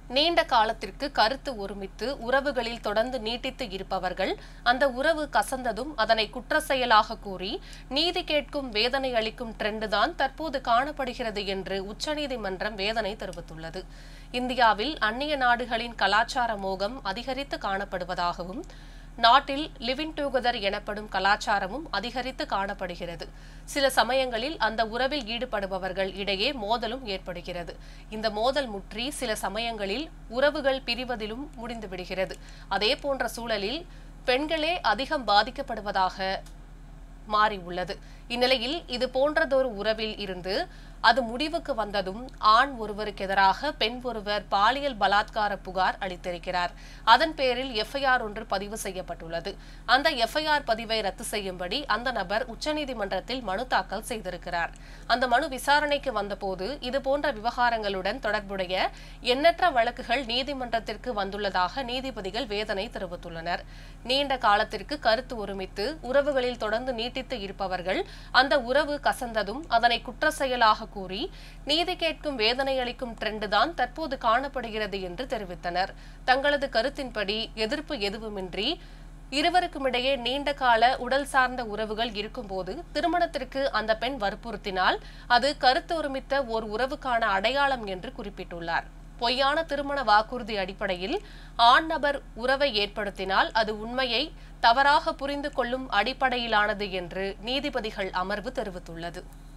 நீண்ட காலத்திற்கு கருத்து ஒருமித்து உறவுகளில் தொடர்ந்து நீட்டித்து இருப்பவர்கள் அந்த உறவு கசந்ததும் அதனை குற்ற செயலாக கூறி நீதி கேட்கும் வேதனை அளிக்கும் ட்ரெண்டு தான் தற்போது காணப்படுகிறது என்று உச்சநீதிமன்றம் வேதனை தெரிவித்துள்ளது இந்தியாவில் அந்நிய நாடுகளின் கலாச்சார மோகம் அதிகரித்து காணப்படுவதாகவும் நாட்டில் லிவிங் டுகெதர் எனப்படும் கலாச்சாரமும் அதிகரித்து காணப்படுகிறது சில சமயங்களில் அந்த உறவில் ஈடுபடுபவர்கள் இடையே மோதலும் ஏற்படுகிறது இந்த மோதல் முற்றி சில சமயங்களில் உறவுகள் பிரிவதிலும் முடிந்து விடுகிறது அதே போன்ற சூழலில் பெண்களே அதிகம் பாதிக்கப்படுவதாக மாறி உள்ளது இந்நிலையில் இது போன்றதொரு உறவில் இருந்து அது முடிவுக்கு வந்ததும் ஆண் ஒருவருக்கு எதிராக பெண் ஒருவர் பாலியல் பலாத்கார புகார் அளித்திருக்கிறார் அதன் பேரில் எஃப்ஐஆர் ஒன்று பதிவு செய்யப்பட்டுள்ளது அந்த எஃப்ஐஆர் பதிவை ரத்து செய்யும்படி அந்த நபர் உச்சநீதிமன்றத்தில் மனு தாக்கல் செய்திருக்கிறார் அந்த மனு விசாரணைக்கு வந்தபோது இது போன்ற விவகாரங்களுடன் தொடர்புடைய எண்ணற்ற வழக்குகள் நீதிமன்றத்திற்கு வந்துள்ளதாக நீதிபதிகள் வேதனை தெரிவித்துள்ளனர் நீண்ட காலத்திற்கு கருத்து ஒருமித்து உறவுகளில் தொடர்ந்து நீட்டித்து இருப்பவர்கள் அந்த உறவு கசந்ததும் அதனை குற்ற செயலாக கூறி நீதி கேட்கும் வேதனை அளிக்கும் ட்ரெண்டு தான் தற்போது காணப்படுகிறது என்று தெரிவித்தனர் தங்களது கருத்தின்படி எதிர்ப்பு எதுவுமின்றி இருவருக்கும் இடையே நீண்ட கால உடல் சார்ந்த உறவுகள் இருக்கும்போது திருமணத்திற்கு அந்த பெண் வற்புறுத்தினால் அது கருத்து ஒருமித்த ஓர் உறவுக்கான அடையாளம் என்று குறிப்பிட்டுள்ளார் பொய்யான திருமண வாக்குறுதி அடிப்படையில் ஆண் நபர் உறவை ஏற்படுத்தினால் அது உண்மையை தவறாக புரிந்து கொள்ளும் அடிப்படையிலானது என்று நீதிபதிகள் அமர்வு தெரிவித்துள்ளது